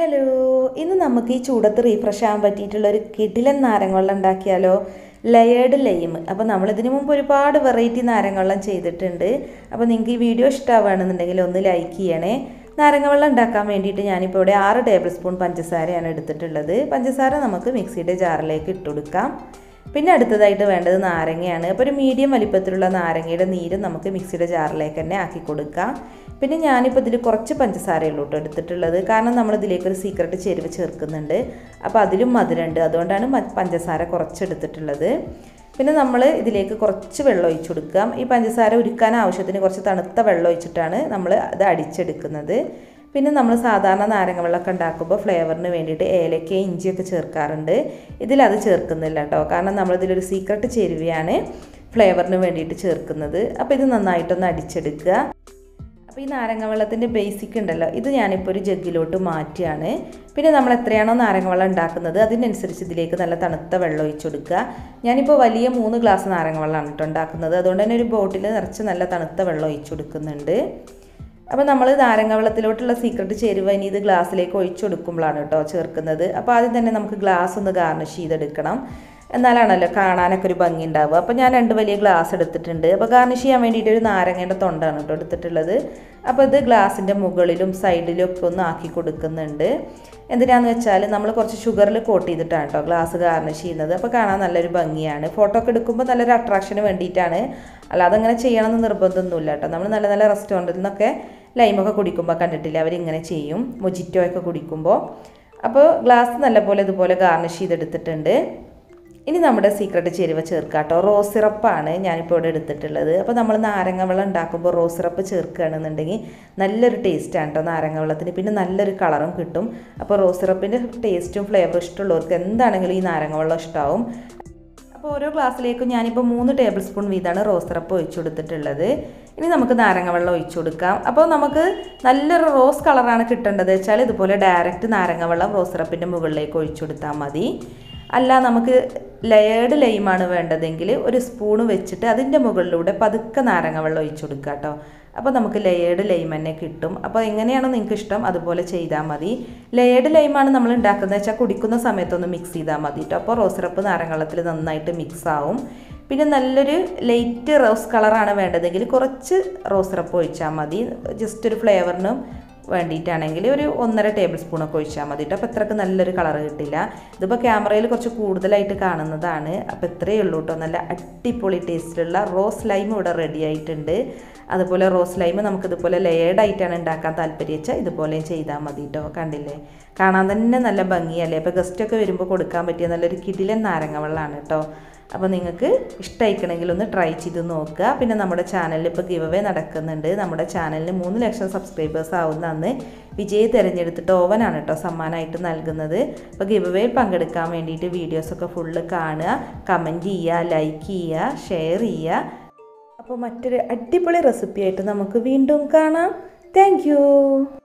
hello ഇന്ന് നമുക്ക് ഈ ചൂടത്ത് റീഫ്രഷ് ആകാൻ പറ്റിയിട്ടുള്ള ഒരു കിടിലൻ നാരങ്ങവെള്ളം ഉണ്ടാക്കിയാലോ ലയേർഡ് ലൈം അപ്പോൾ നമ്മൾ ഇതിനു മുമ്പ് ഒരുപാട് വെറൈറ്റി നാരങ്ങവെള്ളം ചെയ്തിട്ടുണ്ട് അപ്പോൾ നിങ്ങൾക്ക് ഈ വീഡിയോ ഇഷ്ടമാവുകയാണെന്നുണ്ടെങ്കിൽ ഒന്ന് ലൈക്ക് ചെയ്യണേ നാരങ്ങവെള്ളം ഉണ്ടാക്കാൻ വേണ്ടിയിട്ട് ഞാനിപ്പോൾ ഇവിടെ ആറ് ടേബിൾ സ്പൂൺ പഞ്ചസാരയാണ് എടുത്തിട്ടുള്ളത് പഞ്ചസാര നമുക്ക് മിക്സിയുടെ ജാറിലേക്ക് ഇട്ടുകൊടുക്കാം പിന്നെ അടുത്തതായിട്ട് വേണ്ടത് നാരങ്ങയാണ് അപ്പോൾ ഒരു മീഡിയം വലിപ്പത്തിലുള്ള നാരങ്ങയുടെ നീര് നമുക്ക് മിക്സിയുടെ ജാറിലേക്ക് തന്നെ ആക്കി കൊടുക്കാം പിന്നെ ഞാനിപ്പോൾ ഇതിൽ കുറച്ച് പഞ്ചസാരയുള്ളൂ കേട്ടോ എടുത്തിട്ടുള്ളത് കാരണം നമ്മൾ ഇതിലേക്ക് ഒരു സീക്രട്ട് ചേരുവ ചേർക്കുന്നുണ്ട് അപ്പോൾ അതിലും മധുരമുണ്ട് അതുകൊണ്ടാണ് പഞ്ചസാര കുറച്ചെടുത്തിട്ടുള്ളത് പിന്നെ നമ്മൾ ഇതിലേക്ക് കുറച്ച് വെള്ളം ഒഴിച്ചു കൊടുക്കാം ഈ പഞ്ചസാര ഉരുക്കാൻ ആവശ്യത്തിന് കുറച്ച് തണുത്ത വെള്ളം ഒഴിച്ചിട്ടാണ് നമ്മൾ അത് അടിച്ചെടുക്കുന്നത് പിന്നെ നമ്മൾ സാധാരണ നാരങ്ങ വെള്ളമൊക്കെ ഉണ്ടാക്കുമ്പോൾ ഫ്ലേവറിന് വേണ്ടിയിട്ട് ഏലക്ക ഇഞ്ചിയൊക്കെ ചേർക്കാറുണ്ട് ഇതിലത് ചേർക്കുന്നില്ല കേട്ടോ കാരണം നമ്മളിതിലൊരു സീക്രട്ട് ചേരുവയാണ് ഫ്ലേവറിന് വേണ്ടിയിട്ട് ചേർക്കുന്നത് അപ്പോൾ ഇത് നന്നായിട്ടൊന്ന് അടിച്ചെടുക്കുക അപ്പോൾ ഈ നാരങ്ങ വെള്ളത്തിൻ്റെ ബേസിക് ഉണ്ടല്ലോ ഇത് ഞാനിപ്പോൾ ഒരു ജഗ്ഗിലോട്ട് മാറ്റിയാണ് പിന്നെ നമ്മൾ എത്രയാണോ നാരങ്ങ വെള്ളം ഉണ്ടാക്കുന്നത് അതിനനുസരിച്ച് ഇതിലേക്ക് നല്ല തണുത്ത വെള്ളം ഒഴിച്ചു കൊടുക്കുക ഞാനിപ്പോൾ വലിയ മൂന്ന് ഗ്ലാസ് നാരങ്ങ വെള്ളമാണ് കേട്ടോ ഉണ്ടാക്കുന്നത് അതുകൊണ്ട് തന്നെ ഒരു ബോട്ടിൽ നിറച്ച് നല്ല തണുത്ത വെള്ളം ഒഴിച്ചു കൊടുക്കുന്നുണ്ട് അപ്പോൾ നമ്മൾ നാരങ്ങ വെള്ളത്തിലോട്ടുള്ള സീക്രട്ട് ചേരുവ ഇനി ഇത് ഗ്ലാസ്സിലേക്ക് ഒഴിച്ചു കൊടുക്കുമ്പോഴാണ് കേട്ടോ ചേർക്കുന്നത് അപ്പോൾ ആദ്യം തന്നെ നമുക്ക് ഗ്ലാസ് ഒന്ന് ഗാർണിഷ് ചെയ്തെടുക്കണം എന്നാലാണല്ലോ കാണാനൊക്കെ ഒരു ഭംഗി ഉണ്ടാവുക അപ്പോൾ ഞാൻ രണ്ട് വലിയ ഗ്ലാസ് എടുത്തിട്ടുണ്ട് അപ്പോൾ ഗാർണിഷ് ചെയ്യാൻ വേണ്ടിയിട്ട് ഒരു നാരങ്ങയുടെ തൊണ്ടാണ് കേട്ടോ എടുത്തിട്ടുള്ളത് അപ്പോൾ ഇത് ഗ്ലാസിൻ്റെ മുകളിലും സൈഡിലും ഒക്കെ ഒന്ന് ആക്കി കൊടുക്കുന്നുണ്ട് എന്തിനാന്ന് വെച്ചാൽ നമ്മൾ കുറച്ച് ഷുഗറിൽ കോട്ട് ചെയ്തിട്ടാണ് കേട്ടോ ഗ്ലാസ് ഗാർണിഷ് ചെയ്യുന്നത് അപ്പോൾ കാണാൻ നല്ലൊരു ഭംഗിയാണ് ഫോട്ടോ ഒക്കെ എടുക്കുമ്പോൾ നല്ലൊരു അട്രാക്ഷന് വേണ്ടിയിട്ടാണ് അല്ലാതെ അങ്ങനെ ചെയ്യണമെന്ന് നിർബന്ധമൊന്നുമില്ല കേട്ടോ നമ്മൾ നല്ല നല്ല റെസ്റ്റോറൻറ്റിൽ നിന്നൊക്കെ ലൈമൊക്കെ കുടിക്കുമ്പോൾ കണ്ടിട്ടില്ല അവരിങ്ങനെ ചെയ്യും മൊജിറ്റോ ഒക്കെ കുടിക്കുമ്പോൾ അപ്പോൾ ഗ്ലാസ് നല്ലപോലെ ഇതുപോലെ ഗാർണിഷ് ചെയ്തെടുത്തിട്ടുണ്ട് ഇനി നമ്മുടെ സീക്രട്ട് ചേരുവ ചേർക്കുക കേട്ടോ റോസ് സിറപ്പാണ് ഞാനിപ്പോൾ ഇവിടെ എടുത്തിട്ടുള്ളത് അപ്പോൾ നമ്മൾ നാരങ്ങ വെള്ളം ഉണ്ടാക്കുമ്പോൾ റോസ് സിറപ്പ് ചേർക്കുകയാണെന്നുണ്ടെങ്കിൽ നല്ലൊരു ടേസ്റ്റാണ് കേട്ടോ നാരങ്ങ വെള്ളത്തിന് പിന്നെ നല്ലൊരു കളറും കിട്ടും അപ്പോൾ റോസ് സിറപ്പിൻ്റെ ടേസ്റ്റും ഫ്ലേവറും ഇഷ്ടമുള്ളവർക്ക് എന്താണെങ്കിലും ഈ നാരങ്ങ വെള്ളം ഇഷ്ടമാവും അപ്പോൾ ഓരോ ഗ്ലാസ്സിലേക്കും ഞാനിപ്പോൾ മൂന്ന് ടേബിൾ സ്പൂൺ വീതമാണ് റോസ് സിറപ്പ് ഒഴിച്ചു കൊടുത്തിട്ടുള്ളത് ഇനി നമുക്ക് നാരങ്ങ വെള്ളം ഒഴിച്ചു കൊടുക്കാം അപ്പോൾ നമുക്ക് നല്ലൊരു റോസ് കളറാണ് കിട്ടേണ്ടത് വെച്ചാൽ ഇതുപോലെ ഡയറക്റ്റ് നാരങ്ങ വെള്ളം റോസ് സിറപ്പിൻ്റെ മുകളിലേക്ക് ഒഴിച്ചു കൊടുത്താൽ മതി അല്ല നമുക്ക് ലെയേർഡ് ലൈമാണ് വേണ്ടതെങ്കിൽ ഒരു സ്പൂണ് വെച്ചിട്ട് അതിൻ്റെ മുകളിലൂടെ പതുക്കെ നാരങ്ങ വെള്ളം ഒഴിച്ചു കൊടുക്കുക കേട്ടോ അപ്പോൾ നമുക്ക് ലെയേർഡ് ലൈം തന്നെ കിട്ടും അപ്പോൾ എങ്ങനെയാണോ നിങ്ങൾക്ക് ഇഷ്ടം അതുപോലെ ചെയ്താൽ മതി ലെയേർഡ് ലൈമാണ് നമ്മൾ ഉണ്ടാക്കുന്നത് വെച്ചാൽ കുടിക്കുന്ന സമയത്തൊന്ന് മിക്സ് ചെയ്താൽ മതി കേട്ടോ അപ്പോൾ റോസ് സിറപ്പ് നാരങ്ങ വെള്ളത്തിൽ നന്നായിട്ട് മിക്സ് ആവും പിന്നെ നല്ലൊരു ലൈറ്റ് റോസ് കളറാണ് വേണ്ടതെങ്കിൽ കുറച്ച് റോസ് സിറപ്പ് ഒഴിച്ചാൽ മതി ജസ്റ്റ് ഒരു ഫ്ലേവറിനും വേണ്ടിയിട്ടാണെങ്കിൽ ഒരു ഒന്നര ടേബിൾ സ്പൂണൊക്കെ ഒഴിച്ചാൽ മതി കേട്ടോ അപ്പോൾ ഇത്രക്ക് നല്ലൊരു കളർ കിട്ടില്ല ഇതിപ്പോൾ ക്യാമറയിൽ കുറച്ച് കൂടുതലായിട്ട് കാണുന്നതാണ് അപ്പോൾ ഇത്രയേ ഉള്ളൂ കേട്ടോ നല്ല അടിപൊളി ടേസ്റ്റിലുള്ള റോസ് ലൈം ഇവിടെ റെഡി ആയിട്ടുണ്ട് അതുപോലെ റോസ് ലൈം നമുക്കിതുപോലെ ലെയേർഡ് ആയിട്ടാണ് ഉണ്ടാക്കാൻ താല്പര്യം വെച്ചാൽ ഇതുപോലെയും ചെയ്താൽ മതി കേട്ടോ കണ്ടില്ലേ കാണാൻ തന്നെ നല്ല ഭംഗിയല്ലേ അപ്പോൾ ഗസ്റ്റൊക്കെ വരുമ്പോൾ കൊടുക്കാൻ പറ്റിയ നല്ലൊരു കിടിലൻ നാരങ്ങ വെള്ളമാണ് കേട്ടോ അപ്പോൾ നിങ്ങൾക്ക് ഇഷ്ടമായിക്കണമെങ്കിൽ ഒന്ന് ട്രൈ ചെയ്ത് നോക്കുക പിന്നെ നമ്മുടെ ചാനലിൽ ഇപ്പോൾ ഗിവ് അവേ നടക്കുന്നുണ്ട് നമ്മുടെ ചാനലിന് മൂന്ന് ലക്ഷം സബ്സ്ക്രൈബേഴ്സ് ആവുന്ന അന്ന് വിജയ് തിരഞ്ഞെടുത്തിട്ട് ഓവനാണ് കേട്ടോ സമ്മാനമായിട്ട് നൽകുന്നത് അപ്പോൾ ഗിവ് അവേയിൽ പങ്കെടുക്കാൻ വേണ്ടിയിട്ട് വീഡിയോസൊക്കെ ഫുള്ള് കാണുക കമൻറ്റ് ചെയ്യുക ലൈക്ക് ചെയ്യുക ഷെയർ ചെയ്യുക അപ്പോൾ മറ്റൊരു അടിപൊളി റെസിപ്പി ആയിട്ട് നമുക്ക് വീണ്ടും കാണാം താങ്ക്